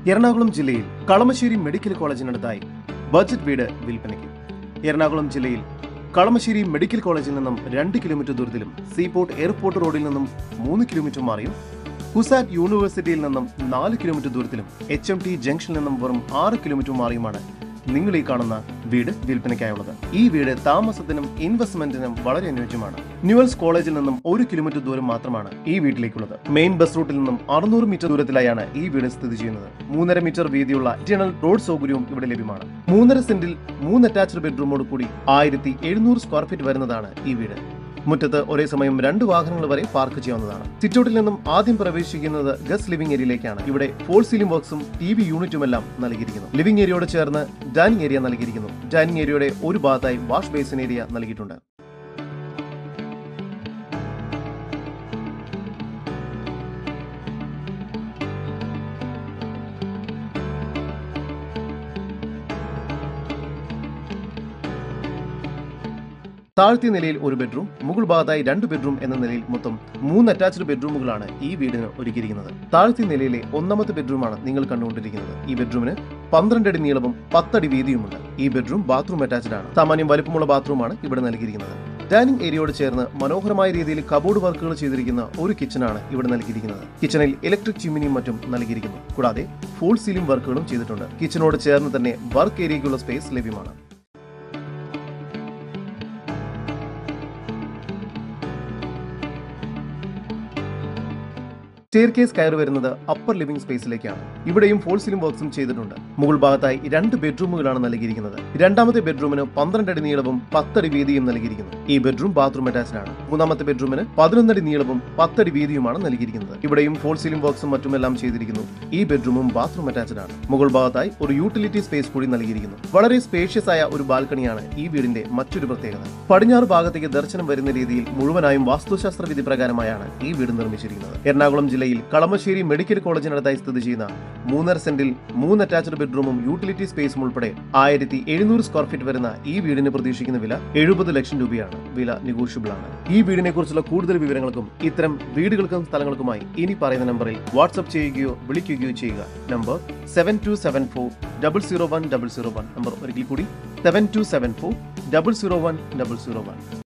എറണാകുളം ജില്ലയിൽ Kalamassery medical കോളേജിനടുത്തായി budget വീട് വിൽപ്പനയ്ക്ക് എറണാകുളം ജില്ലയിൽ കളമശ്ശേരി മെഡിക്കൽ കോളേജിൽ നിന്നും രണ്ട് കിലോമീറ്റർ ദൂരത്തിലും സീപോർട്ട് എയർപോർട്ട് റോഡിൽ നിന്നും മൂന്ന് കിലോമീറ്റർ മാറിയും കുസാറ്റ് യൂണിവേഴ്സിറ്റിയിൽ നിന്നും നാല് കിലോമീറ്റർ ദൂരത്തിലും എച്ച് എം ടി ജംഗ്ഷനിൽ നിന്നും വെറും ആറ് കിലോമീറ്റർ മാറിയുമാണ് നിങ്ങൾ ഈ കാണുന്ന വീട് വിൽപ്പനയ്ക്കായുള്ളത് ഈ വീട് താമസത്തിനും ഇൻവെസ്റ്റ്മെന്റിനും വളരെ അനുയോജ്യമാണ് ന്യൂവൽസ് കോളേജിൽ നിന്നും ഒരു കിലോമീറ്റർ ദൂരം മാത്രമാണ് ഈ വീട്ടിലേക്കുള്ളത് മെയിൻ ബസ് റൂട്ടിൽ നിന്നും അറുന്നൂറ് മീറ്റർ ദൂരത്തിലായാണ് ഈ വീട് സ്ഥിതി ചെയ്യുന്നത് മൂന്നര മീറ്റർ വീതിയുള്ള ഇന്റേണൽ റോഡ് സൗകര്യവും ഇവിടെ ലഭ്യമാണ് മൂന്നര സെന്റിൽ മൂന്ന് അറ്റാച്ച്ഡ് ബെഡ്റൂമോട് കൂടി ആയിരത്തി എഴുന്നൂറ് സ്ക്വയർ ഫീറ്റ് വരുന്നതാണ് ഈ വീട് മുറ്റത്ത് ഒരേ സമയം രണ്ട് വാഹനങ്ങൾ വരെ പാർക്ക് ചെയ്യാവുന്നതാണ് സിറ്റൗട്ടിൽ നിന്നും ആദ്യം പ്രവേശിക്കുന്നത് ഗസ്റ്റ് ലിവിംഗ് ഏരിയയിലേക്കാണ് ഇവിടെ ഫോൾ സീലിംഗ് ബോക്സും ടി വി യൂണിറ്റും എല്ലാം നൽകിയിരിക്കുന്നു ലിവിംഗ് ഏരിയയോട് ചേർന്ന് ഡൈനിങ് ഏരിയ നൽകിയിരിക്കുന്നു ഡൈനിങ് ഏരിയയുടെ ഒരു ഭാഗത്തായി വാഷ് ബേസിൻ ഏരിയ നൽകിയിട്ടുണ്ട് താഴ്ത്തിയ നിലയിൽ ഒരു ബെഡ്റൂം മുകൾ ഭാഗത്തായി രണ്ട് ബെഡ്റൂം എന്ന നിലയിൽ മൊത്തം മൂന്ന് അറ്റാച്ച്ഡ് ബെഡ്റൂമുകളാണ് ഈ വീടിന് ഒരുക്കിയിരിക്കുന്നത് താഴ്ത്തിയ നിലയിലെ ഒന്നാമത്തെ ബെഡ്റൂമാണ് നിങ്ങൾ കണ്ടുകൊണ്ടിരിക്കുന്നത് ഈ ബെഡ്റൂമിന് പന്ത്രണ്ട് അടി നീളവും പത്തടി വീതിയുമുണ്ട് ഈ ബെഡ്റൂം ബാത്റൂം അറ്റാച്ച്ഡ് ആണ് സാമാന്യം വലുപ്പമുള്ള ബാത്റൂമാണ് ഇവിടെ നൽകിയിരിക്കുന്നത് ഡൈനിങ് ഏരിയയോട് ചേർന്ന് മനോഹരമായ രീതിയിൽ കബോർഡ് വർക്കുകൾ ചെയ്തിരിക്കുന്ന ഒരു കിച്ചണാണ് ഇവിടെ നൽകിയിരിക്കുന്നത് കിച്ചണിൽ ഇലക്ട്രിക് ചിമ്മിനിയും മറ്റും നൽകിയിരിക്കുന്നു കൂടാതെ ഫുൾ സീലിംഗ് വർക്കുകളും ചെയ്തിട്ടുണ്ട് കിച്ചണോട് ചേർന്ന് തന്നെ വർക്ക് ഏരിയയ്ക്കുള്ള സ്പേസ് ലഭ്യമാണ് സ്റ്റെയർ കേസ് കയറി വരുന്നത് അപ്പർ ലിവിംഗ് സ്പേസിലേക്കാണ് ഇവിടെയും ഫോൾ സീലിംഗ് വർക്ക്സും ചെയ്തിട്ടുണ്ട് മുകൾ ഭാഗത്തായി രണ്ട് ബെഡ്റൂമുകളാണ് നൽകിയിരിക്കുന്നത് രണ്ടാമത്തെ ബെഡ്റൂമിന് പന്ത്രണ്ട് അടി നീളവും പത്തടി വീതിയും നൽകിയിരിക്കുന്നു ഈ ബെഡ്റൂം ബാത്റൂം അറ്റാച്ച്ഡ് ആണ് മൂന്നാമത്തെ ബെഡ്റൂമിന് പതിനൊന്നടി നീളവും പത്തടി വീതിയുമാണ് നൽകിയിരിക്കുന്നത് ഇവിടെയും ഫോൾ സീലിംഗ് വർക്ക്സും മറ്റുമെല്ലാം ചെയ്തിരിക്കുന്നു ഈ ബെഡ്റൂമും ബാത്റൂം അറ്റാച്ച്ഡ് ആണ് മുകൾ ഭാഗത്തായി ഒരു യൂട്ടിലിറ്റി സ്പേസ് കൂടി നൽകിയിരിക്കുന്നു വളരെ സ്പേഷ്യസ് ആയ ഒരു ബാൽക്കണിയാണ് ഈ വീടിന്റെ മറ്റൊരു പ്രത്യേകത പടിഞ്ഞാറ് ഭാഗത്തേക്ക് ദർശനം വരുന്ന രീതിയിൽ മുഴുവനായും വാസ്തുശാസ്ത്ര വിധി പ്രകാരമായാണ് ഈ വീട് നിർമ്മിച്ചിരിക്കുന്നത് എറണാകുളം ജില്ലയിൽ കളമശ്ശേരി മെഡിക്കൽ കോളേജിനടുത്തായി സ്ഥിതി ചെയ്യുന്ന മൂന്നര സെന്റിൽ മൂന്ന് അറ്റാച്ച്ഡ് ബെഡ്റൂമും യൂട്ടിലിറ്റി സ്പേസും ഉൾപ്പെടെ ആയിരത്തി എഴുന്നൂറ് സ്ക്വയർ ഫീറ്റ് വരുന്ന ഈ വീടിന് പ്രതീക്ഷിക്കുന്ന വില എഴുപത് ലക്ഷം രൂപയാണ് വില നെഗോഷ്യബിൾ ആണ് ഈ വീടിനെ കുറിച്ചുള്ള കൂടുതൽ വിവരങ്ങൾക്കും ഇത്തരം വീടുകൾക്കും സ്ഥലങ്ങൾക്കുമായി ഇനി പറയുന്ന നമ്പറിൽ വാട്സ്ആപ്പ് ചെയ്യുകയോ വിളിക്കുകയോ ചെയ്യുക number seven two seven four double zero one double zero one number ഒരിക്കൽ കൂടി seven two seven four double zero one double zero one